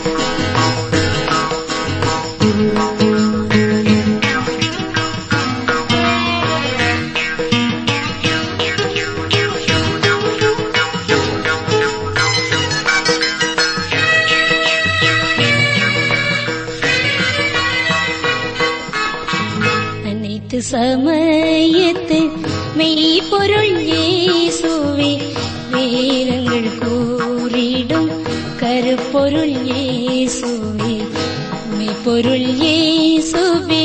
அனைத்து சமயத்து மெய்ப்பொருள் இயேசுவே வேதங்கள் கூறிடும் கருப்பொருள் இயேசுவே மெய்ப்பொருள் இயேசுவே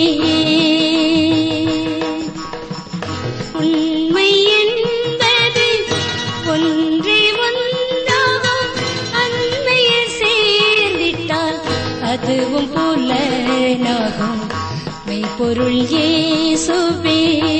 உண்மை என்பது ஒன்றே ஒன்றாகும் அண்மையில் சேர்ந்திட்டால் அதுவும் புலனாகும் மெய்ப்பொருள் இயேசுவே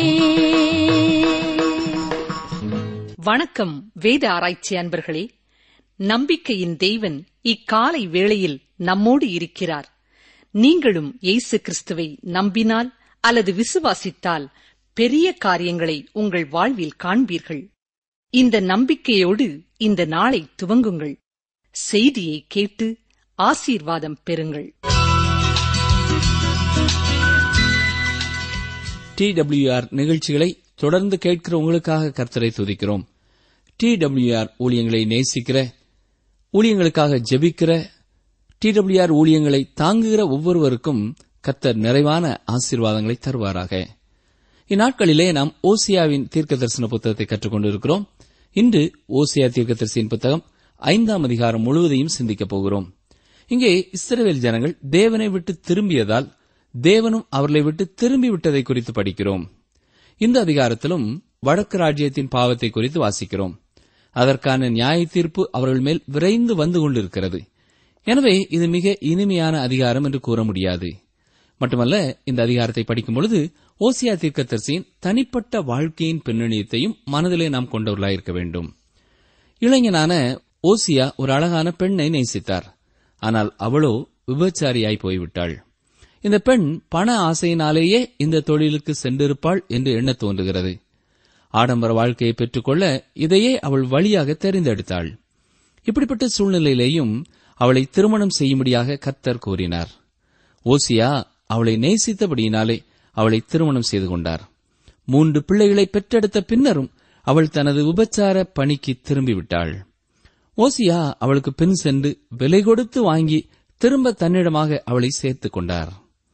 வணக்கம் வேத ஆராய்ச்சி அன்பர்களே நம்பிக்கையின் தெய்வன் இக்காலை வேளையில் நம்மோடு இருக்கிறார் நீங்களும் இயேசு கிறிஸ்துவை நம்பினால் அல்லது விசுவாசித்தால் பெரிய காரியங்களை உங்கள் வாழ்வில் காண்பீர்கள் இந்த நம்பிக்கையோடு இந்த நாளை துவங்குங்கள் செய்தியை கேட்டு ஆசீர்வாதம் பெறுங்கள் டிடபிள்யூஆர் நிகழ்ச்சிகளை தொடர்ந்து கேட்கிற உங்களுக்காக கர்த்தரை துதிக்கிறோம் டிடபிள்யூஆர் ஊழியங்களை நேசிக்கிற ஊழியங்களுக்காக ஜெபிக்கிற டிடபிள்யூஆர் ஊழியங்களை தாங்குகிற ஒவ்வொருவருக்கும் கர்த்தர் நிறைவான ஆசீர்வாதங்களை தருவாராக இந்நாட்களிலே நாம் ஓசியாவின் தீர்க்க தரிசன புத்தகத்தை கற்றுக்கொண்டிருக்கிறோம் இன்று ஓசியா தீர்க்கதரிசியின் புத்தகம் ஐந்தாம் அதிகாரம் முழுவதையும் சிந்திக்கப் போகிறோம் இங்கே இஸ்ரவேல் ஜனங்கள் தேவனை விட்டு திரும்பியதால் தேவனும் அவர்களை விட்டு திரும்பி விட்டதை குறித்து படிக்கிறோம் இந்த அதிகாரத்திலும் வடக்கு ராஜ்யத்தின் பாவத்தை குறித்து வாசிக்கிறோம் அதற்கான நியாய தீர்ப்பு அவர்கள் மேல் விரைந்து வந்து கொண்டிருக்கிறது எனவே இது மிக இனிமையான அதிகாரம் என்று கூற முடியாது மட்டுமல்ல இந்த அதிகாரத்தை படிக்கும் பொழுது ஓசியா தீர்க்கதரிசியின் தனிப்பட்ட வாழ்க்கையின் பின்னணியத்தையும் மனதிலே நாம் கொண்டவர்களாயிருக்க வேண்டும் இளைஞனான ஓசியா ஒரு அழகான பெண்ணை நேசித்தார் ஆனால் அவளோ விபச்சாரியாய் போய்விட்டாள் இந்த பெண் பண ஆசையினாலேயே இந்த தொழிலுக்கு சென்றிருப்பாள் என்று எண்ணத் தோன்றுகிறது ஆடம்பர வாழ்க்கையை பெற்றுக்கொள்ள இதையே அவள் வழியாக தெரிந்தெடுத்தாள் இப்படிப்பட்ட சூழ்நிலையிலேயும் அவளை திருமணம் செய்யும்படியாக கர்த்தர் கூறினார் ஓசியா அவளை நேசித்தபடியினாலே அவளை திருமணம் செய்து கொண்டார் மூன்று பிள்ளைகளை பெற்றெடுத்த பின்னரும் அவள் தனது உபச்சார பணிக்கு திரும்பிவிட்டாள் ஓசியா அவளுக்கு பின் சென்று விலை கொடுத்து வாங்கி திரும்ப தன்னிடமாக அவளை சேர்த்துக் கொண்டார்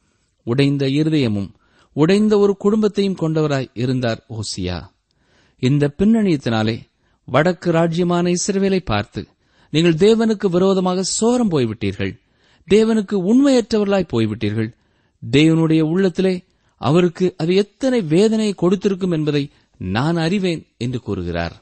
உடைந்த இருதயமும் உடைந்த ஒரு குடும்பத்தையும் கொண்டவராய் இருந்தார் ஓசியா இந்த பின்னணியத்தினாலே வடக்கு ராஜ்யமான இஸ்ரவேலை பார்த்து நீங்கள் தேவனுக்கு விரோதமாக சோரம் போய்விட்டீர்கள் தேவனுக்கு உண்மையற்றவர்களாய் போய்விட்டீர்கள் தேவனுடைய உள்ளத்திலே அவருக்கு அது எத்தனை வேதனையை கொடுத்திருக்கும் என்பதை நான் அறிவேன் என்று கூறுகிறார்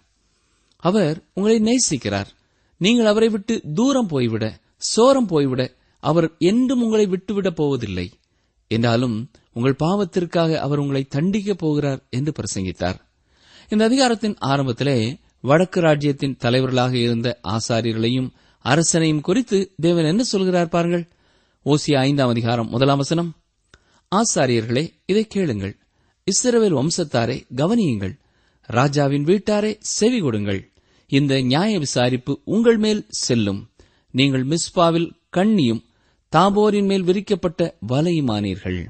அவர் உங்களை நேசிக்கிறார் நீங்கள் அவரை விட்டு தூரம் போய்விட சோரம் போய்விட அவர் என்றும் உங்களை விட்டுவிடப் போவதில்லை என்றாலும் உங்கள் பாவத்திற்காக அவர் உங்களை தண்டிக்கப் போகிறார் என்று பிரசங்கித்தார் இந்த அதிகாரத்தின் ஆரம்பத்திலே வடக்கு ராஜ்யத்தின் தலைவர்களாக இருந்த ஆசாரியர்களையும் அரசனையும் குறித்து தேவன் என்ன சொல்கிறார் பாருங்கள் ஓசியா ஐந்தாம் அதிகாரம் முதலாம் வசனம் ஆசாரியர்களே இதை கேளுங்கள் இஸ்ரவேல் வம்சத்தாரே கவனியுங்கள் ராஜாவின் வீட்டாரே செவி கொடுங்கள் இந்த நியாய விசாரிப்பு உங்கள் மேல் செல்லும் நீங்கள் மிஸ்பாவில் கண்ணியும் தாபோரின் மேல் விரிக்கப்பட்ட வலையுமானீர்கள்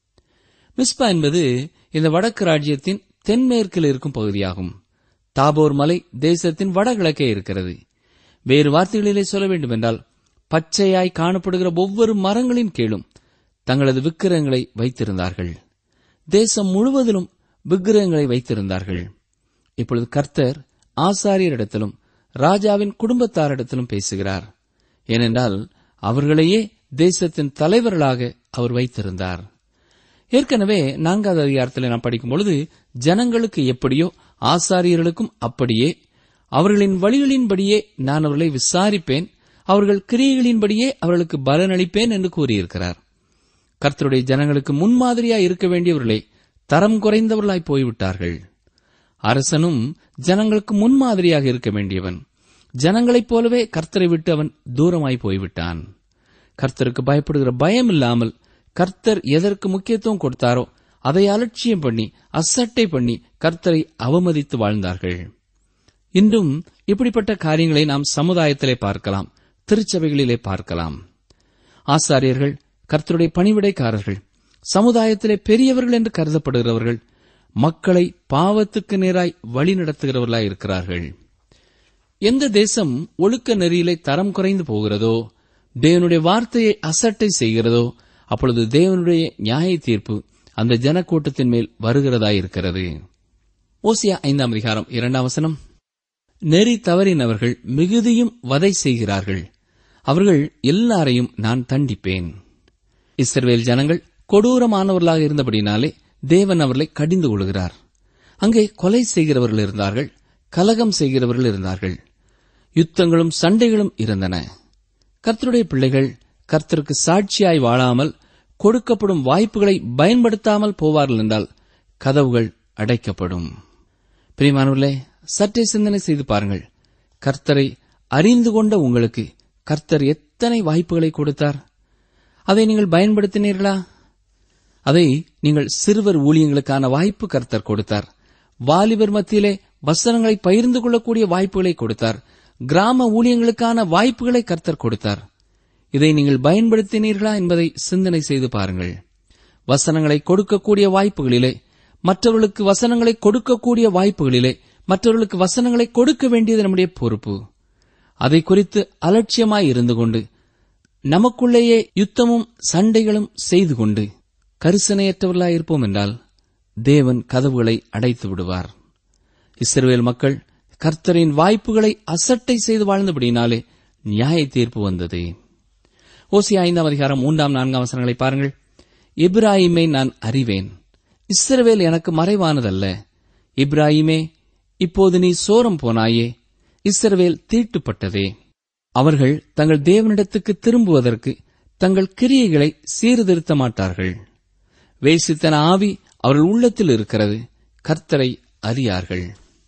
மிஸ்பா என்பது இந்த வடக்கு ராஜ்யத்தின் தென்மேற்கில் இருக்கும் பகுதியாகும் தாபோர் மலை தேசத்தின் வடகிழக்கே இருக்கிறது வேறு வார்த்தைகளிலே சொல்ல வேண்டுமென்றால் பச்சையாய் காணப்படுகிற ஒவ்வொரு மரங்களின் கீழும் தங்களது விக்கிரகங்களை வைத்திருந்தார்கள் தேசம் முழுவதிலும் விக்கிரகங்களை வைத்திருந்தார்கள் இப்பொழுது கர்த்தர் ஆசாரியரிடத்திலும் ராஜாவின் குடும்பத்தாரிடத்திலும் பேசுகிறார் ஏனென்றால் அவர்களையே தேசத்தின் தலைவர்களாக அவர் வைத்திருந்தார் ஏற்கனவே நான்காவது அதிகாரத்தில் நாம் படிக்கும் பொழுது ஜனங்களுக்கு எப்படியோ ஆசாரியர்களுக்கும் அப்படியே அவர்களின் வழிகளின்படியே நான் அவர்களை விசாரிப்பேன் அவர்கள் கிரியைகளின்படியே அவர்களுக்கு பலனளிப்பேன் என்று கூறியிருக்கிறார் கர்த்தருடைய ஜனங்களுக்கு முன்மாதிரியாய் இருக்க வேண்டியவர்களே தரம் குறைந்தவர்களாய் போய்விட்டார்கள் அரசனும் ஜனங்களுக்கு முன்மாதிரியாக இருக்க வேண்டியவன் ஜனங்களைப் போலவே கர்த்தரை விட்டு அவன் தூரமாய் போய்விட்டான் கர்த்தருக்கு பயப்படுகிற பயம் இல்லாமல் கர்த்தர் எதற்கு முக்கியத்துவம் கொடுத்தாரோ அதை அலட்சியம் பண்ணி அசட்டை பண்ணி கர்த்தரை அவமதித்து வாழ்ந்தார்கள் இன்றும் இப்படிப்பட்ட காரியங்களை நாம் சமுதாயத்திலே பார்க்கலாம் திருச்சபைகளிலே பார்க்கலாம் ஆசாரியர்கள் கர்த்தருடைய பணிவிடைக்காரர்கள் சமுதாயத்திலே பெரியவர்கள் என்று கருதப்படுகிறவர்கள் மக்களை பாவத்துக்கு நேராய் வழிநடத்துகிறவர்களாய் இருக்கிறார்கள் எந்த தேசம் ஒழுக்க நெறியிலே தரம் குறைந்து போகிறதோ தேவனுடைய வார்த்தையை அசட்டை செய்கிறதோ அப்பொழுது தேவனுடைய நியாய தீர்ப்பு அந்த ஜனக்கூட்டத்தின் மேல் வருகிறதாயிருக்கிறது ஓசியா ஐந்தாம் அதிகாரம் இரண்டாம் வசனம் நெறி தவறினவர்கள் மிகுதியும் வதை செய்கிறார்கள் அவர்கள் எல்லாரையும் நான் தண்டிப்பேன் இஸ்ரவேல் ஜனங்கள் கொடூரமானவர்களாக இருந்தபடினாலே தேவன் அவர்களை கடிந்து கொள்கிறார் அங்கே கொலை செய்கிறவர்கள் இருந்தார்கள் கலகம் செய்கிறவர்கள் இருந்தார்கள் யுத்தங்களும் சண்டைகளும் இருந்தன கர்த்தருடைய பிள்ளைகள் கர்த்தருக்கு சாட்சியாய் வாழாமல் கொடுக்கப்படும் வாய்ப்புகளை பயன்படுத்தாமல் போவார்கள் என்றால் கதவுகள் அடைக்கப்படும் பிரியமானவர்களே சற்றே சிந்தனை செய்து பாருங்கள் கர்த்தரை அறிந்து கொண்ட உங்களுக்கு கர்த்தர் எத்தனை வாய்ப்புகளை கொடுத்தார் அதை நீங்கள் பயன்படுத்தினீர்களா அதை நீங்கள் சிறுவர் ஊழியங்களுக்கான வாய்ப்பு கர்த்தர் கொடுத்தார் வாலிபர் மத்தியிலே வசனங்களை பகிர்ந்து கொள்ளக்கூடிய வாய்ப்புகளை கொடுத்தார் கிராம ஊழியங்களுக்கான வாய்ப்புகளை கர்த்தர் கொடுத்தார் இதை நீங்கள் பயன்படுத்தினீர்களா என்பதை சிந்தனை செய்து பாருங்கள் வசனங்களை கொடுக்கக்கூடிய வாய்ப்புகளிலே மற்றவர்களுக்கு வசனங்களை கொடுக்கக்கூடிய வாய்ப்புகளிலே மற்றவர்களுக்கு வசனங்களை கொடுக்க வேண்டியது நம்முடைய பொறுப்பு அதை குறித்து அலட்சியமாய் இருந்து கொண்டு நமக்குள்ளேயே யுத்தமும் சண்டைகளும் செய்து கொண்டு கரிசனையற்றவர்களாய் இருப்போம் என்றால் தேவன் கதவுகளை அடைத்து விடுவார் இஸ்ரவேல் மக்கள் கர்த்தரின் வாய்ப்புகளை அசட்டை செய்து வாழ்ந்தபடினாலே நியாய தீர்ப்பு வந்தது ஓசி ஐந்தாம் அதிகாரம் மூன்றாம் நான்காம் வசனங்களை பாருங்கள் இப்ராஹிமை நான் அறிவேன் இஸ்ரவேல் எனக்கு மறைவானதல்ல இப்ராஹிமே இப்போது நீ சோரம் போனாயே இஸ்ரவேல் தீட்டுப்பட்டதே அவர்கள் தங்கள் தேவனிடத்துக்கு திரும்புவதற்கு தங்கள் கிரியைகளை சீர்திருத்த மாட்டார்கள் வேசித்தன ஆவி அவர்கள் உள்ளத்தில் இருக்கிறது கர்த்தரை அறியார்கள்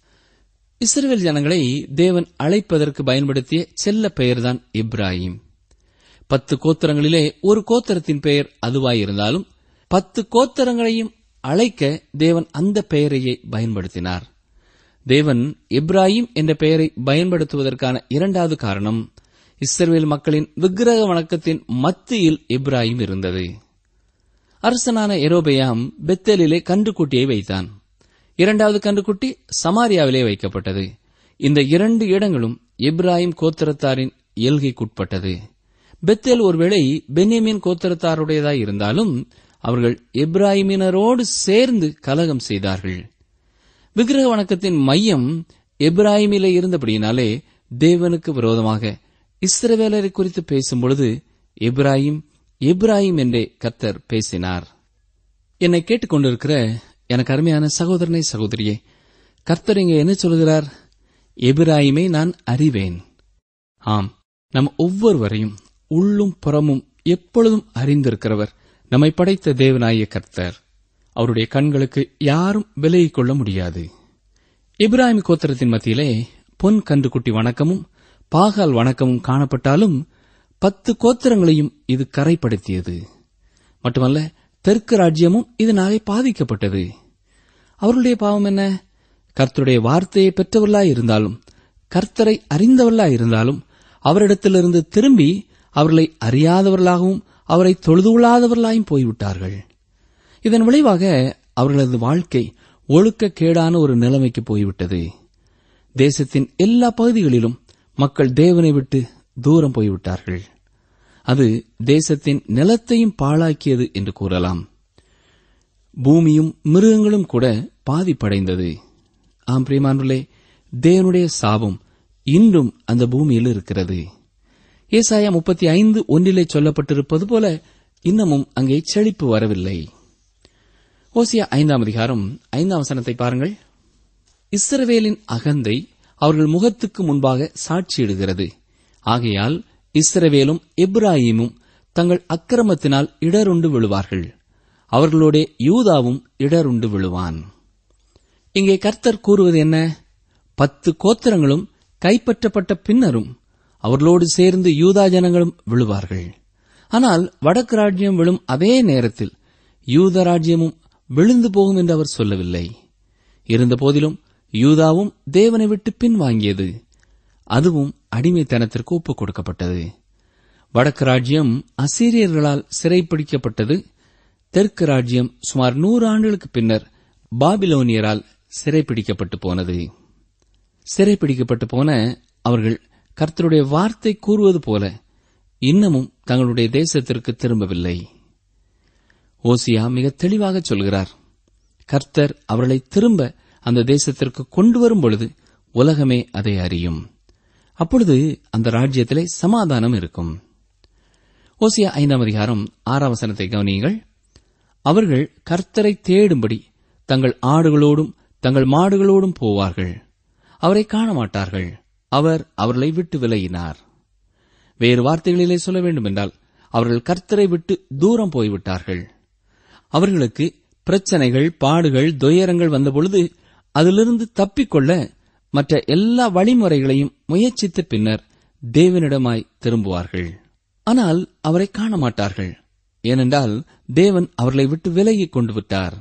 இஸ்ரவேல் ஜனங்களை தேவன் அழைப்பதற்கு பயன்படுத்திய செல்ல பெயர்தான் இப்ராஹிம் பத்து கோத்திரங்களிலே ஒரு கோத்திரத்தின் பெயர் அதுவாயிருந்தாலும் பத்து கோத்திரங்களையும் அழைக்க தேவன் அந்த பெயரையே பயன்படுத்தினார் தேவன் இப்ராஹிம் என்ற பெயரை பயன்படுத்துவதற்கான இரண்டாவது காரணம் இஸ்ரவேல் மக்களின் விக்கிரக வணக்கத்தின் மத்தியில் இப்ராஹிம் இருந்தது அரசனான எரோபெயாம் பெத்தேலிலே கன்றுக்குட்டியை வைத்தான் இரண்டாவது கன்றுக்குட்டி சமாரியாவிலே வைக்கப்பட்டது இந்த இரண்டு இடங்களும் இப்ராஹிம் கோத்திரத்தாரின் எல்கைக்குட்பட்டது பெத்தேல் ஒருவேளை பென்யமின் கோத்திரத்தாருடையதாய் இருந்தாலும் அவர்கள் எப்ராஹிமினரோடு சேர்ந்து கலகம் செய்தார்கள் விக்கிரக வணக்கத்தின் மையம் எப்ராஹிமிலே இருந்தபடியினாலே தேவனுக்கு விரோதமாக இஸ்ரவேலரை குறித்து பேசும்பொழுது எப்ராஹிம் எப்ராஹிம் என்றே கர்த்தர் பேசினார் என்னை கேட்டுக்கொண்டிருக்கிற எனக்கு அருமையான சகோதரனை சகோதரியே கர்த்தர் இங்கே என்ன சொல்கிறார் எபிராயிமை நான் அறிவேன் ஆம் நம் ஒவ்வொருவரையும் உள்ளும் புறமும் எப்பொழுதும் அறிந்திருக்கிறவர் நம்மை படைத்த தேவனாய கர்த்தர் அவருடைய கண்களுக்கு யாரும் விலகிக் கொள்ள முடியாது இப்ராஹிம் கோத்திரத்தின் மத்தியிலே பொன் கன்றுக்குட்டி வணக்கமும் பாகால் வணக்கமும் காணப்பட்டாலும் பத்து கோத்திரங்களையும் இது கரைப்படுத்தியது மட்டுமல்ல தெற்கு ராஜ்யமும் இதனாலே பாதிக்கப்பட்டது அவர்களுடைய பாவம் என்ன கர்த்தருடைய வார்த்தையை பெற்றவர்களாய் இருந்தாலும் கர்த்தரை அறிந்தவர்களாய் இருந்தாலும் அவரிடத்திலிருந்து திரும்பி அவர்களை அறியாதவர்களாகவும் அவரை தொழுதுகொள்ளாதவர்களாயும் போய்விட்டார்கள் இதன் விளைவாக அவர்களது வாழ்க்கை ஒழுக்கக்கேடான ஒரு நிலைமைக்கு போய்விட்டது தேசத்தின் எல்லா பகுதிகளிலும் மக்கள் தேவனை விட்டு தூரம் போய்விட்டார்கள் அது தேசத்தின் நிலத்தையும் பாழாக்கியது என்று கூறலாம் பூமியும் மிருகங்களும் கூட பாதிப்படைந்தது ஆம் பிரியமானுள்ளே தேவனுடைய சாபம் இன்றும் அந்த பூமியில் இருக்கிறது ஏசாயா முப்பத்தி ஐந்து ஒன்றிலே சொல்லப்பட்டிருப்பது போல இன்னமும் அங்கே செழிப்பு வரவில்லை ஓசியா ஐந்தாம் அதிகாரம் ஐந்தாம் வசனத்தை பாருங்கள் இஸ்ரவேலின் அகந்தை அவர்கள் முகத்துக்கு முன்பாக சாட்சியிடுகிறது ஆகையால் இஸ்ரவேலும் எப்ராஹிமும் தங்கள் அக்கிரமத்தினால் இடருண்டு விழுவார்கள் அவர்களோட யூதாவும் இடருண்டு விழுவான் இங்கே கர்த்தர் கூறுவது என்ன பத்து கோத்திரங்களும் கைப்பற்றப்பட்ட பின்னரும் அவர்களோடு சேர்ந்து யூதா ஜனங்களும் விழுவார்கள் ஆனால் வடக்கு ராஜ்யம் விழும் அதே நேரத்தில் யூத ராஜ்யமும் விழுந்து போகும் என்று அவர் சொல்லவில்லை இருந்தபோதிலும் யூதாவும் தேவனை விட்டு பின்வாங்கியது அதுவும் அடிமைத்தனத்திற்கு ஒப்புக் கொடுக்கப்பட்டது வடக்கு ராஜ்யம் அசீரியர்களால் சிறைப்பிடிக்கப்பட்டது தெற்கு ராஜ்யம் சுமார் நூறு ஆண்டுகளுக்கு பின்னர் பாபிலோனியரால் சிறைப்பிடிக்கப்பட்டு போனது சிறைப்பிடிக்கப்பட்டு போன அவர்கள் கர்த்தருடைய வார்த்தை கூறுவது போல இன்னமும் தங்களுடைய தேசத்திற்கு திரும்பவில்லை ஓசியா மிக தெளிவாக சொல்கிறார் கர்த்தர் அவர்களை திரும்ப அந்த தேசத்திற்கு கொண்டு வரும் பொழுது உலகமே அதை அறியும் அப்பொழுது அந்த ராஜ்யத்திலே சமாதானம் இருக்கும் ஓசியா ஐந்தாம் அதிகாரம் ஆறாம் வசனத்தை கவனியுங்கள் அவர்கள் கர்த்தரை தேடும்படி தங்கள் ஆடுகளோடும் தங்கள் மாடுகளோடும் போவார்கள் அவரை காண மாட்டார்கள் அவர் அவர்களை விட்டு விலகினார் வேறு வார்த்தைகளிலே சொல்ல வேண்டுமென்றால் அவர்கள் கர்த்தரை விட்டு தூரம் போய்விட்டார்கள் அவர்களுக்கு பிரச்சனைகள் பாடுகள் துயரங்கள் வந்தபொழுது அதிலிருந்து தப்பிக்கொள்ள மற்ற எல்லா வழிமுறைகளையும் முயற்சித்த பின்னர் தேவனிடமாய் திரும்புவார்கள் ஆனால் அவரை காண மாட்டார்கள் ஏனென்றால் தேவன் அவர்களை விட்டு விலகிக் கொண்டு விட்டார்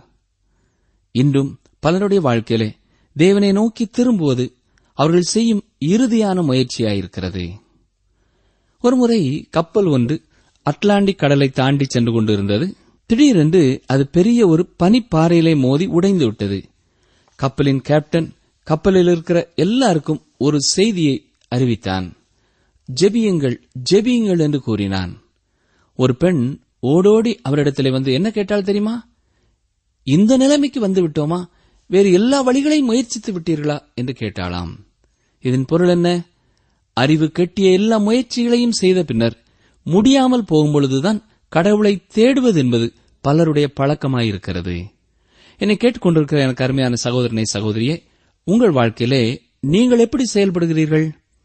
இன்றும் பலருடைய வாழ்க்கையிலே தேவனை நோக்கி திரும்புவது அவர்கள் செய்யும் இறுதியான முயற்சியாயிருக்கிறது ஒருமுறை கப்பல் ஒன்று அட்லாண்டிக் கடலை தாண்டி சென்று கொண்டிருந்தது திடீரென்று அது பெரிய ஒரு பனிப்பாறையிலே மோதி உடைந்து விட்டது கப்பலின் கேப்டன் கப்பலில் இருக்கிற எல்லாருக்கும் ஒரு செய்தியை அறிவித்தான் ஜெபியுங்கள் ஜெபியுங்கள் என்று கூறினான் ஒரு பெண் ஓடோடி அவரிடத்திலே வந்து என்ன கேட்டால் தெரியுமா இந்த நிலைமைக்கு வந்து விட்டோமா வேறு எல்லா வழிகளையும் முயற்சித்து விட்டீர்களா என்று கேட்டாளாம் இதன் பொருள் என்ன அறிவு கெட்டிய எல்லா முயற்சிகளையும் செய்த பின்னர் முடியாமல் போகும்பொழுதுதான் கடவுளை தேடுவது என்பது பலருடைய பழக்கமாயிருக்கிறது என்னை கேட்டுக்கொண்டிருக்கிற எனக்கு அருமையான சகோதரனை சகோதரியே உங்கள் வாழ்க்கையிலே நீங்கள் எப்படி செயல்படுகிறீர்கள்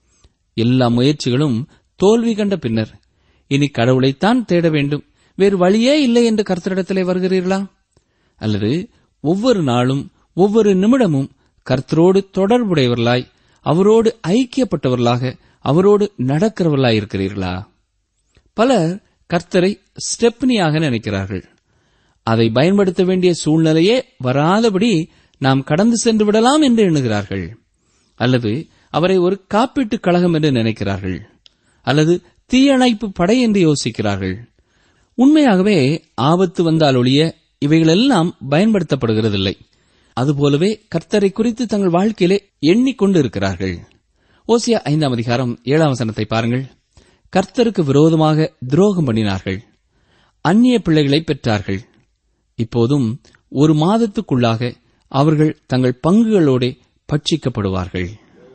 எல்லா முயற்சிகளும் தோல்வி கண்ட பின்னர் இனி கடவுளைத்தான் தேட வேண்டும் வேறு வழியே இல்லை என்று கர்த்தரிடத்திலே வருகிறீர்களா அல்லது ஒவ்வொரு நாளும் ஒவ்வொரு நிமிடமும் கர்த்தரோடு தொடர்புடையவர்களாய் அவரோடு ஐக்கியப்பட்டவர்களாக அவரோடு நடக்கிறவர்களாய் இருக்கிறீர்களா பலர் கர்த்தரை ஸ்டெப்னியாக நினைக்கிறார்கள் அதை பயன்படுத்த வேண்டிய சூழ்நிலையே வராதபடி நாம் கடந்து சென்று விடலாம் என்று எண்ணுகிறார்கள் அல்லது அவரை ஒரு காப்பீட்டுக் கழகம் என்று நினைக்கிறார்கள் அல்லது தீயணைப்பு படை என்று யோசிக்கிறார்கள் உண்மையாகவே ஆபத்து வந்தால் ஒழிய இவைகளெல்லாம் பயன்படுத்தப்படுகிறதில்லை அதுபோலவே கர்த்தரை குறித்து தங்கள் வாழ்க்கையிலே எண்ணிக்கொண்டு இருக்கிறார்கள் ஓசியா ஐந்தாம் அதிகாரம் ஏழாம் வசனத்தை பாருங்கள் கர்த்தருக்கு விரோதமாக துரோகம் பண்ணினார்கள் அந்நிய பிள்ளைகளை பெற்றார்கள் இப்போதும் ஒரு மாதத்துக்குள்ளாக அவர்கள் தங்கள் பங்குகளோட பட்சிக்கப்படுவார்கள்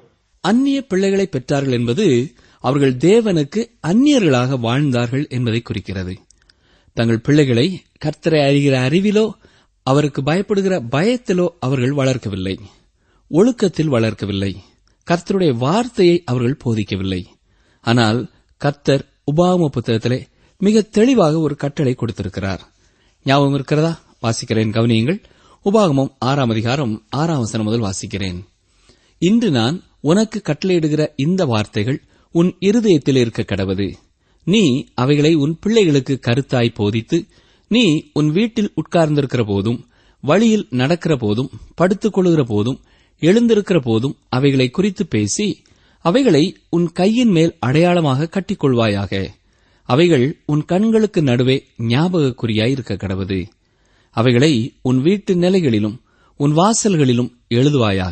அந்நிய பிள்ளைகளை பெற்றார்கள் என்பது அவர்கள் தேவனுக்கு அந்நியர்களாக வாழ்ந்தார்கள் என்பதை குறிக்கிறது தங்கள் பிள்ளைகளை கர்த்தரை அறிகிற அறிவிலோ அவருக்கு பயப்படுகிற பயத்திலோ அவர்கள் வளர்க்கவில்லை ஒழுக்கத்தில் வளர்க்கவில்லை கர்த்தருடைய வார்த்தையை அவர்கள் போதிக்கவில்லை ஆனால் கர்த்தர் உபாகம புத்தகத்திலே மிக தெளிவாக ஒரு கட்டளை கொடுத்திருக்கிறார் ஞாபகம் இருக்கிறதா வாசிக்கிறேன் கவனியுங்கள் உபாகமம் ஆறாம் அதிகாரம் ஆறாம் வசனம் முதல் வாசிக்கிறேன் இன்று நான் உனக்கு கட்டளையிடுகிற இந்த வார்த்தைகள் உன் இருதயத்தில் இருக்க கடவது நீ அவைகளை உன் பிள்ளைகளுக்கு கருத்தாய் போதித்து நீ உன் வீட்டில் உட்கார்ந்திருக்கிற போதும் வழியில் நடக்கிற போதும் படுத்துக் கொள்கிற போதும் எழுந்திருக்கிற போதும் அவைகளை குறித்து பேசி அவைகளை உன் கையின் மேல் அடையாளமாக கட்டிக்கொள்வாயாக அவைகள் உன் கண்களுக்கு நடுவே ஞாபகக்குறியாய் இருக்க கடவது அவைகளை உன் வீட்டு நிலைகளிலும் உன் வாசல்களிலும் எழுதுவாயாக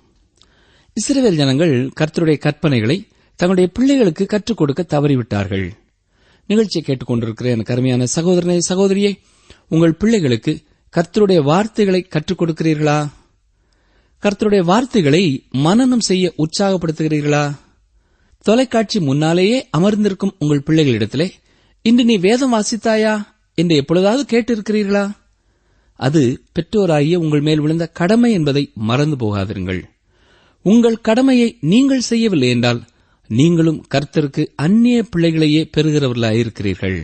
இஸ்ரவேல் ஜனங்கள் கர்த்தருடைய கற்பனைகளை தங்களுடைய பிள்ளைகளுக்கு கற்றுக் கொடுக்க தவறிவிட்டார்கள் நிகழ்ச்சியை கேட்டுக்கொண்டிருக்கிற எனக்கு அருமையான சகோதரனே சகோதரியே உங்கள் பிள்ளைகளுக்கு கர்த்தருடைய வார்த்தைகளை கற்றுக் கொடுக்கிறீர்களா கர்த்தருடைய வார்த்தைகளை மனனம் செய்ய உற்சாகப்படுத்துகிறீர்களா தொலைக்காட்சி முன்னாலேயே அமர்ந்திருக்கும் உங்கள் பிள்ளைகளிடத்திலே இன்று நீ வேதம் வாசித்தாயா என்று எப்பொழுதாவது கேட்டிருக்கிறீர்களா அது பெற்றோராகிய உங்கள் மேல் விழுந்த கடமை என்பதை மறந்து போகாதிருங்கள் உங்கள் கடமையை நீங்கள் செய்யவில்லை என்றால் நீங்களும் கர்த்தருக்கு அந்நிய பிள்ளைகளையே பெறுகிறவர்களாயிருக்கிறீர்கள்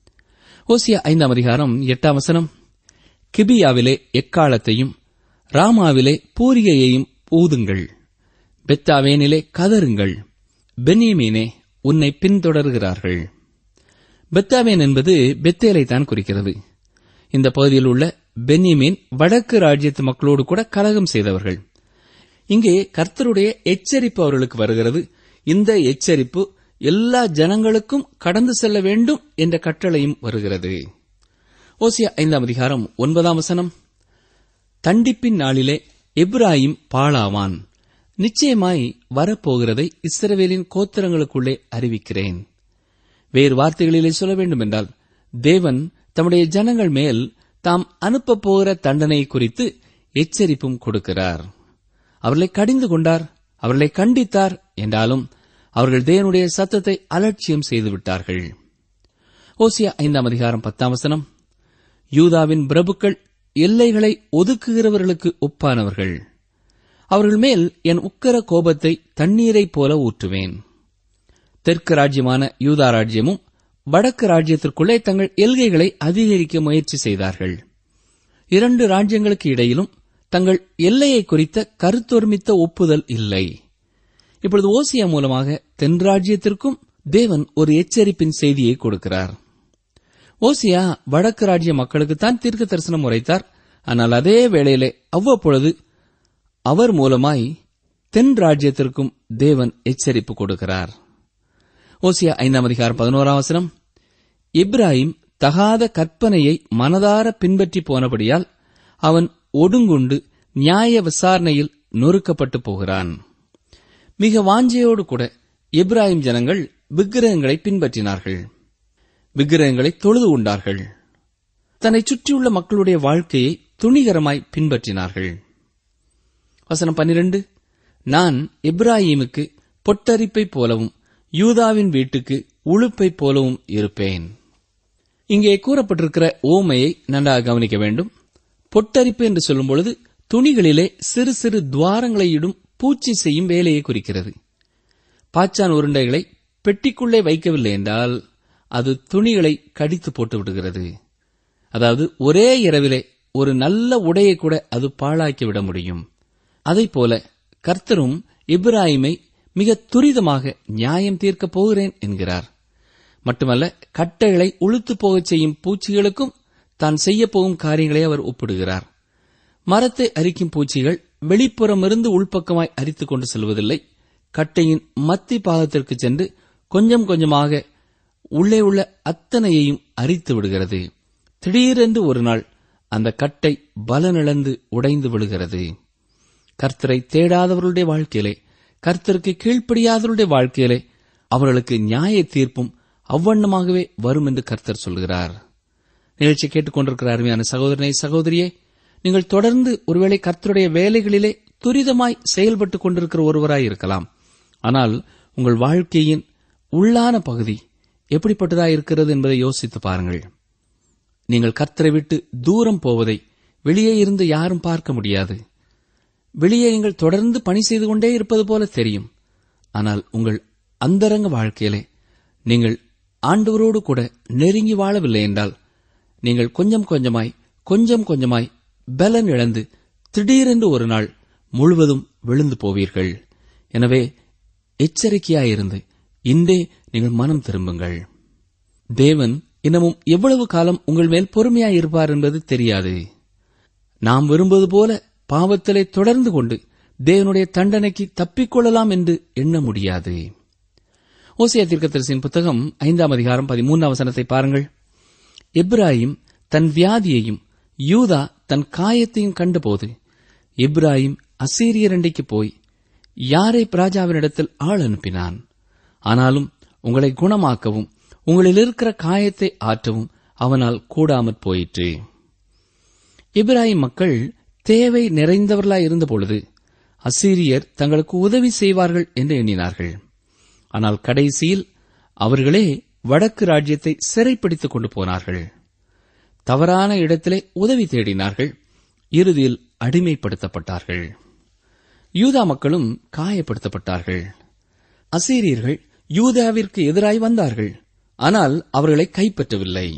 ஓசியா ஐந்தாம் அதிகாரம் எட்டாம் வசனம் கிபியாவிலே எக்காலத்தையும் ராமாவிலே பூரிகையையும் ஊதுங்கள் பெத்தாவேனிலே கதருங்கள் பென்யமீனே உன்னை பின்தொடர்கிறார்கள் பெத்தாவேன் என்பது பெத்தேலை தான் குறிக்கிறது இந்த பகுதியில் உள்ள பென்யமீன் வடக்கு ராஜ்யத்து மக்களோடு கூட கலகம் செய்தவர்கள் இங்கே கர்த்தருடைய எச்சரிப்பு அவர்களுக்கு வருகிறது இந்த எச்சரிப்பு எல்லா ஜனங்களுக்கும் கடந்து செல்ல வேண்டும் என்ற கட்டளையும் வருகிறது ஓசியா ஐந்தாம் அதிகாரம் ஒன்பதாம் வசனம் தண்டிப்பின் நாளிலே எப்ராயிம் பாழாவான் நிச்சயமாய் வரப்போகிறதை இஸ்ரவேலின் கோத்திரங்களுக்குள்ளே அறிவிக்கிறேன் வேறு வார்த்தைகளிலே சொல்ல வேண்டுமென்றால் தேவன் தம்முடைய ஜனங்கள் மேல் தாம் அனுப்பப் போகிற தண்டனை குறித்து எச்சரிப்பும் கொடுக்கிறார் அவர்களை கடிந்து கொண்டார் அவர்களை கண்டித்தார் என்றாலும் அவர்கள் தேவனுடைய சத்தத்தை அலட்சியம் செய்துவிட்டார்கள் ஓசியா ஐந்தாம் அதிகாரம் பத்தாம் வசனம் யூதாவின் பிரபுக்கள் எல்லைகளை ஒதுக்குகிறவர்களுக்கு ஒப்பானவர்கள் அவர்கள் மேல் என் உக்கர கோபத்தை தண்ணீரைப் போல ஊற்றுவேன் தெற்கு ராஜ்யமான யூதா ராஜ்யமும் வடக்கு ராஜ்யத்திற்குள்ளே தங்கள் எல்கைகளை அதிகரிக்க முயற்சி செய்தார்கள் இரண்டு ராஜ்யங்களுக்கு இடையிலும் தங்கள் எல்லையை குறித்த கருத்தொருமித்த ஒப்புதல் இல்லை இப்பொழுது ஓசியா மூலமாக தென் ராஜ்யத்திற்கும் தேவன் ஒரு எச்சரிப்பின் செய்தியை கொடுக்கிறார் ஓசியா வடக்கு ராஜ்ய மக்களுக்குத்தான் தீர்க்க தரிசனம் உரைத்தார் ஆனால் அதே வேளையிலே அவ்வப்பொழுது அவர் மூலமாய் தென் ராஜ்யத்திற்கும் தேவன் எச்சரிப்பு கொடுக்கிறார் ஓசியா ஐந்தாம் அதிகாரம் பதினோராம் வசனம் இப்ராஹிம் தகாத கற்பனையை மனதார பின்பற்றி போனபடியால் அவன் ஒடுங்குண்டு நியாய விசாரணையில் நொறுக்கப்பட்டு போகிறான் மிக வாஞ்சையோடு கூட இப்ராஹிம் ஜனங்கள் விக்கிரகங்களை பின்பற்றினார்கள் விக்கிரகங்களை தொழுது கொண்டார்கள் தன்னை சுற்றியுள்ள மக்களுடைய வாழ்க்கையை துணிகரமாய் பின்பற்றினார்கள் வசனம் பன்னிரண்டு நான் இப்ராஹிமுக்கு பொட்டரிப்பை போலவும் யூதாவின் வீட்டுக்கு உழுப்பைப் போலவும் இருப்பேன் இங்கே கூறப்பட்டிருக்கிற ஓமையை நன்றாக கவனிக்க வேண்டும் பொட்டரிப்பு என்று சொல்லும் பொழுது துணிகளிலே சிறு சிறு துவாரங்களை இடும் பூச்சி செய்யும் வேலையை குறிக்கிறது பாச்சான் உருண்டைகளை பெட்டிக்குள்ளே வைக்கவில்லை என்றால் அது துணிகளை கடித்து போட்டு விடுகிறது அதாவது ஒரே இரவிலே ஒரு நல்ல உடையை கூட அது பாழாக்கி விட முடியும் அதைப்போல கர்த்தரும் இப்ராஹிமை மிக துரிதமாக நியாயம் தீர்க்கப் போகிறேன் என்கிறார் மட்டுமல்ல கட்டைகளை உளுத்து போகச் செய்யும் பூச்சிகளுக்கும் தான் செய்யப் போகும் காரியங்களை அவர் ஒப்பிடுகிறார் மரத்தை அரிக்கும் பூச்சிகள் வெளிப்புறமிருந்து உள்பக்கமாய் அரித்துக் கொண்டு செல்வதில்லை கட்டையின் மத்தி பாகத்திற்கு சென்று கொஞ்சம் கொஞ்சமாக உள்ளே உள்ள அத்தனையையும் அரித்து விடுகிறது திடீரென்று ஒரு நாள் அந்த கட்டை பலனிழந்து உடைந்து விடுகிறது கர்த்தரை தேடாதவர்களுடைய வாழ்க்கையிலே கர்த்தருக்கு கீழ்ப்படியாதவருடைய வாழ்க்கையிலே அவர்களுக்கு நியாய தீர்ப்பும் அவ்வண்ணமாகவே வரும் என்று கர்த்தர் சொல்கிறார் நிகழ்ச்சி கேட்டுக்கொண்டிருக்கிற அருமையான சகோதரனை சகோதரியே நீங்கள் தொடர்ந்து ஒருவேளை கர்த்தருடைய வேலைகளிலே துரிதமாய் செயல்பட்டுக் கொண்டிருக்கிற ஒருவராய் இருக்கலாம் ஆனால் உங்கள் வாழ்க்கையின் உள்ளான பகுதி எப்படிப்பட்டதாய் இருக்கிறது என்பதை யோசித்து பாருங்கள் நீங்கள் கர்த்தரை விட்டு தூரம் போவதை வெளியே இருந்து யாரும் பார்க்க முடியாது வெளியே நீங்கள் தொடர்ந்து பணி செய்து கொண்டே இருப்பது போல தெரியும் ஆனால் உங்கள் அந்தரங்க வாழ்க்கையிலே நீங்கள் ஆண்டவரோடு கூட நெருங்கி வாழவில்லை என்றால் நீங்கள் கொஞ்சம் கொஞ்சமாய் கொஞ்சம் கொஞ்சமாய் பலன் இழந்து திடீரென்று ஒரு நாள் முழுவதும் விழுந்து போவீர்கள் எனவே எச்சரிக்கையாயிருந்து இன்றே நீங்கள் மனம் திரும்புங்கள் தேவன் இன்னமும் எவ்வளவு காலம் உங்கள் மேல் பொறுமையாய் இருப்பார் என்பது தெரியாது நாம் விரும்புவது போல பாவத்திலே தொடர்ந்து கொண்டு தேவனுடைய தண்டனைக்கு தப்பிக்கொள்ளலாம் என்று எண்ண முடியாது ஓசியா தீர்க்கதரிசியின் புத்தகம் ஐந்தாம் அதிகாரம் பதிமூன்றாம் வசனத்தை பாருங்கள் எப்ராஹிம் தன் வியாதியையும் யூதா தன் காயத்தையும் கண்டபோது எப்ராஹிம் அசீரியரண்டைக்கு போய் யாரை ராஜாவினிடத்தில் ஆள் அனுப்பினான் ஆனாலும் உங்களை குணமாக்கவும் உங்களில் இருக்கிற காயத்தை ஆற்றவும் அவனால் கூடாமற் போயிற்று இப்ராஹிம் மக்கள் தேவை நிறைந்தவர்களாய் இருந்தபொழுது அசீரியர் தங்களுக்கு உதவி செய்வார்கள் என்று எண்ணினார்கள் ஆனால் கடைசியில் அவர்களே வடக்கு ராஜ்யத்தை சிறைப்பிடித்துக் கொண்டு போனார்கள் தவறான இடத்திலே உதவி தேடினார்கள் இறுதியில் அடிமைப்படுத்தப்பட்டார்கள் யூதா மக்களும் காயப்படுத்தப்பட்டார்கள் அசீரியர்கள் யூதாவிற்கு எதிராய் வந்தார்கள் ஆனால் அவர்களை கைப்பற்றவில்லை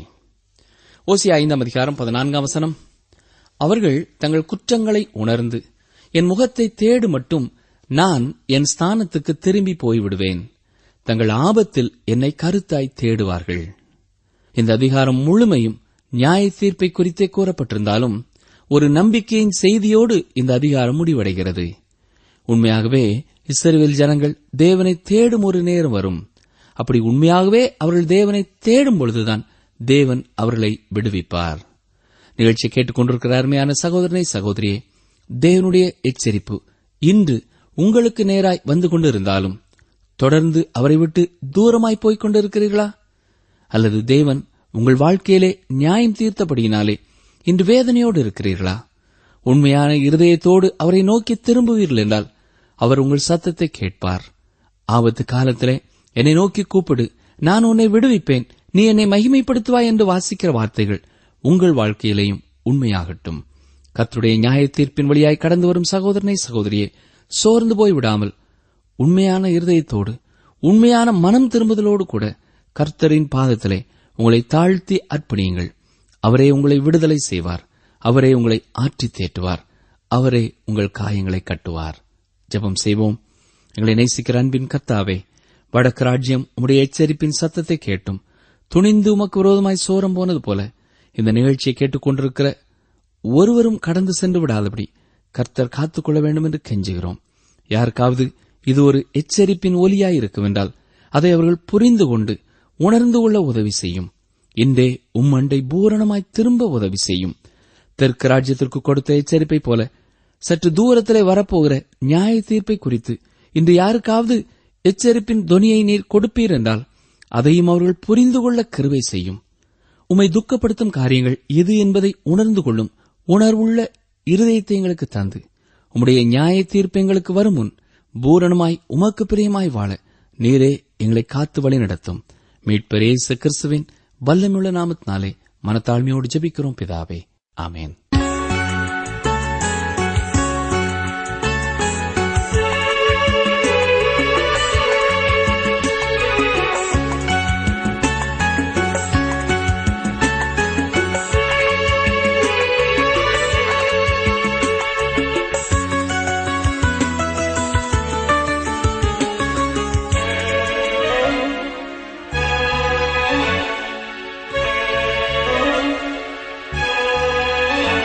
ஓசியா ஐந்தாம் அதிகாரம் பதினான்காம் வசனம் அவர்கள் தங்கள் குற்றங்களை உணர்ந்து என் முகத்தை தேடு மட்டும் நான் என் ஸ்தானத்துக்கு திரும்பி போய்விடுவேன் தங்கள் ஆபத்தில் என்னை கருத்தாய் தேடுவார்கள் இந்த அதிகாரம் முழுமையும் நியாய தீர்ப்பை குறித்தே கூறப்பட்டிருந்தாலும் ஒரு நம்பிக்கையின் செய்தியோடு இந்த அதிகாரம் முடிவடைகிறது உண்மையாகவே இஸ்ரவேல் ஜனங்கள் தேவனை தேடும் ஒரு நேரம் வரும் அப்படி உண்மையாகவே அவர்கள் தேவனை தேடும் பொழுதுதான் தேவன் அவர்களை விடுவிப்பார் நிகழ்ச்சி கேட்டுக்கொண்டிருக்கிற அருமையான சகோதரனை சகோதரியே தேவனுடைய எச்சரிப்பு இன்று உங்களுக்கு நேராய் வந்து கொண்டிருந்தாலும் தொடர்ந்து அவரை விட்டு தூரமாய் போய்க் கொண்டிருக்கிறீர்களா அல்லது தேவன் உங்கள் வாழ்க்கையிலே நியாயம் தீர்த்தபடியினாலே இன்று வேதனையோடு இருக்கிறீர்களா உண்மையான இருதயத்தோடு அவரை நோக்கி திரும்புவீர்கள் என்றால் அவர் உங்கள் சத்தத்தை கேட்பார் ஆபத்து காலத்திலே என்னை நோக்கி கூப்பிடு நான் உன்னை விடுவிப்பேன் நீ என்னை மகிமைப்படுத்துவாய் என்று வாசிக்கிற வார்த்தைகள் உங்கள் வாழ்க்கையிலேயும் உண்மையாகட்டும் கர்த்தருடைய நியாய தீர்ப்பின் வழியாய் கடந்து வரும் சகோதரனை சகோதரியே சோர்ந்து போய் விடாமல் உண்மையான இருதயத்தோடு உண்மையான மனம் திரும்புதலோடு கூட கர்த்தரின் பாதத்திலே உங்களை தாழ்த்தி அர்ப்பணியுங்கள் அவரே உங்களை விடுதலை செய்வார் அவரே உங்களை ஆற்றி தேற்றுவார் அவரே உங்கள் காயங்களை கட்டுவார் ஜெபம் செய்வோம் எங்களை நேசிக்கிற அன்பின் கர்த்தாவே வடக்கு ராஜ்யம் உம்முடைய எச்சரிப்பின் சத்தத்தை கேட்டும் துணிந்து உமக்கு விரோதமாய் சோரம் போனது போல இந்த நிகழ்ச்சியை கேட்டுக்கொண்டிருக்கிற ஒருவரும் கடந்து சென்று விடாதபடி கர்த்தர் காத்துக்கொள்ள வேண்டும் என்று கெஞ்சுகிறோம் யாருக்காவது இது ஒரு எச்சரிப்பின் ஒலியாய் இருக்குமென்றால் அதை அவர்கள் புரிந்து கொண்டு உணர்ந்து கொள்ள உதவி செய்யும் இன்றே உம்மண்டை பூரணமாய் திரும்ப உதவி செய்யும் தெற்கு ராஜ்யத்திற்கு கொடுத்த எச்சரிப்பை போல சற்று தூரத்திலே வரப்போகிற நியாய தீர்ப்பை குறித்து இன்று யாருக்காவது எச்சரிப்பின் தொனியை நீர் கொடுப்பீர் என்றால் அதையும் அவர்கள் புரிந்து கொள்ள கிருவை செய்யும் உம்மை துக்கப்படுத்தும் காரியங்கள் எது என்பதை உணர்ந்து கொள்ளும் உணர்வுள்ள இருதயத்தை எங்களுக்கு தந்து உம்முடைய நியாய தீர்ப்பு எங்களுக்கு வரும் முன் பூரணமாய் உமக்கு பிரியமாய் வாழ நீரே எங்களை காத்து வழி நடத்தும் மீட்பர் இயேசு கிறிஸ்துவின் வல்லமுள்ள நாமத்தினாலே மனத்தாழ்மையோடு ஜெபிக்கிறோம் பிதாவே ஆமென் ஆ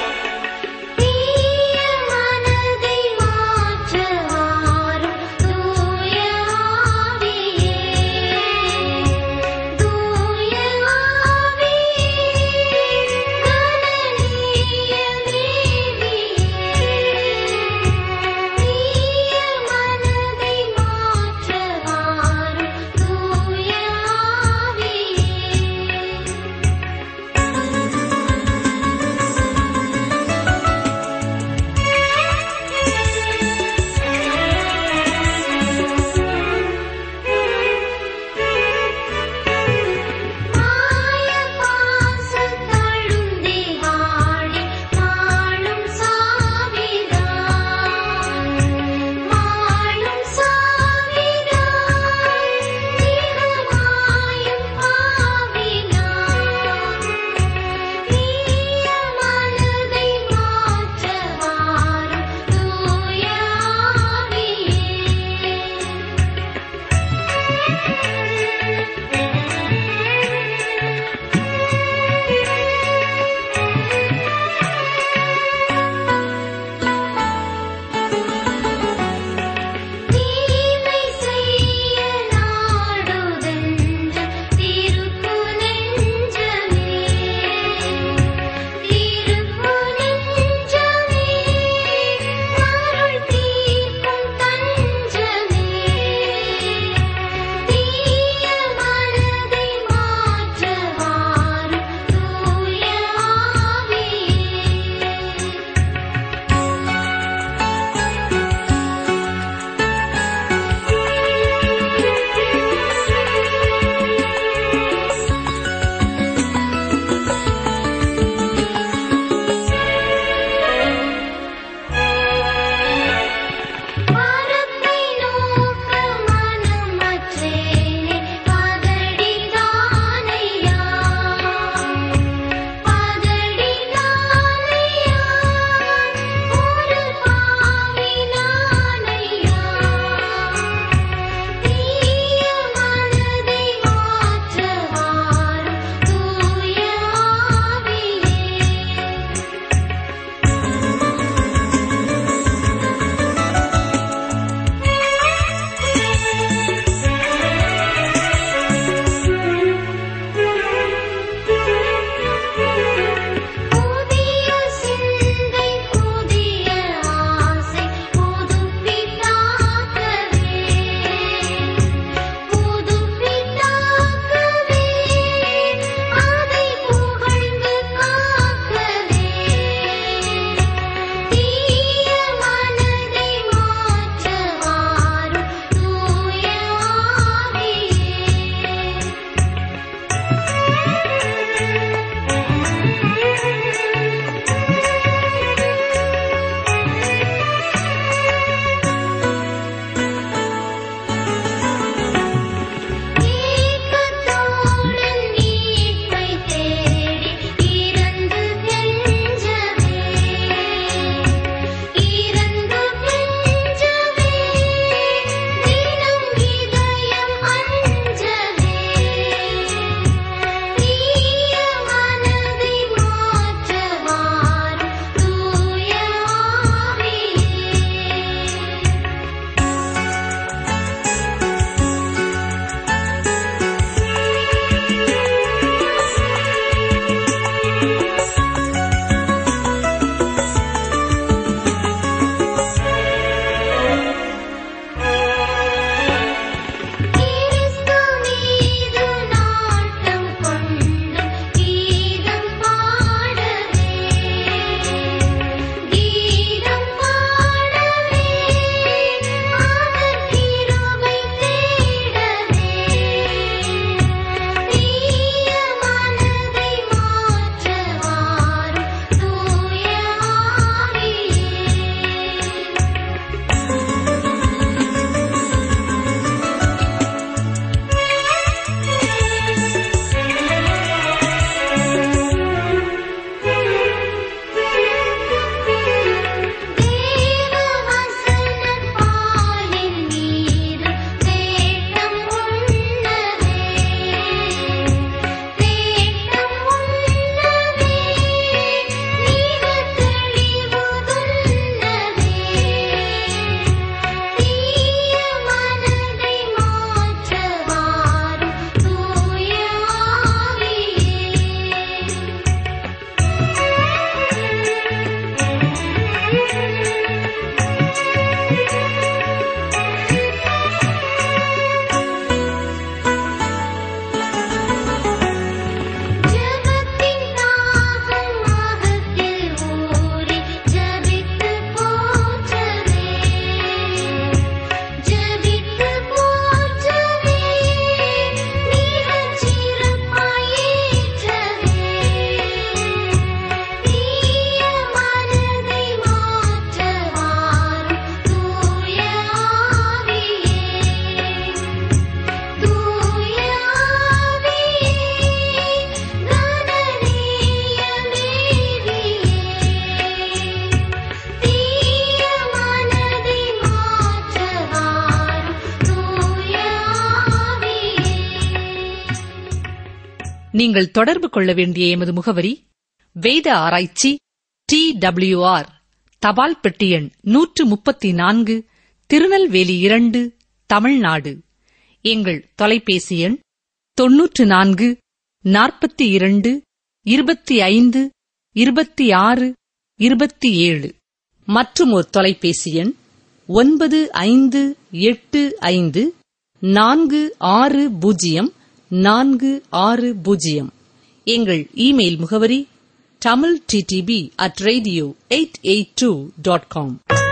நீங்கள் தொடர்பு கொள்ள வேண்டிய எமது முகவரி வேத ஆராய்ச்சி டி ஆர் தபால் பெட்டி எண் நூற்று முப்பத்தி நான்கு திருநெல்வேலி இரண்டு தமிழ்நாடு எங்கள் தொலைபேசி எண் தொன்னூற்று நான்கு நாற்பத்தி இரண்டு இருபத்தி ஐந்து இருபத்தி ஆறு இருபத்தி ஏழு மற்றும் ஒரு தொலைபேசி எண் ஒன்பது ஐந்து எட்டு ஐந்து நான்கு ஆறு பூஜ்ஜியம் நான்கு ஆறு பூஜ்ஜியம் எங்கள் இமெயில் முகவரி Tamil DTP at radio eight eight two dot com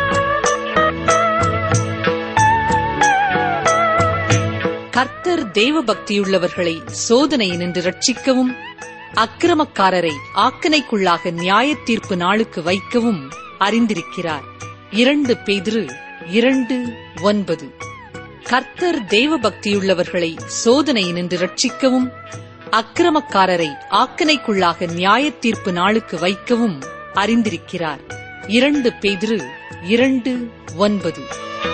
கர்த்தர் தேவ பக்தியுள்ளவர்களை சோதனையினின்று ரட்சிக்கவும் அக்கிரமக்காரரை ஆக்கனைக்குள்ளாக நியாய தீர்ப்பு நாளுக்கு வைக்கவும் அறிந்திருக்கிறார் இரண்டு பேதிரு இரண்டு ஒன்பது கர்த்தர் தேவ பக்தியுள்ளவர்களை சோதனையினின்று ரட்சிக்கவும் அக்கிரமக்காரரை ஆக்கனைக்குள்ளாக நியாய தீர்ப்பு நாளுக்கு வைக்கவும் அறிந்திருக்கிறார் இரண்டு பேதிரு இரண்டு ஒன்பது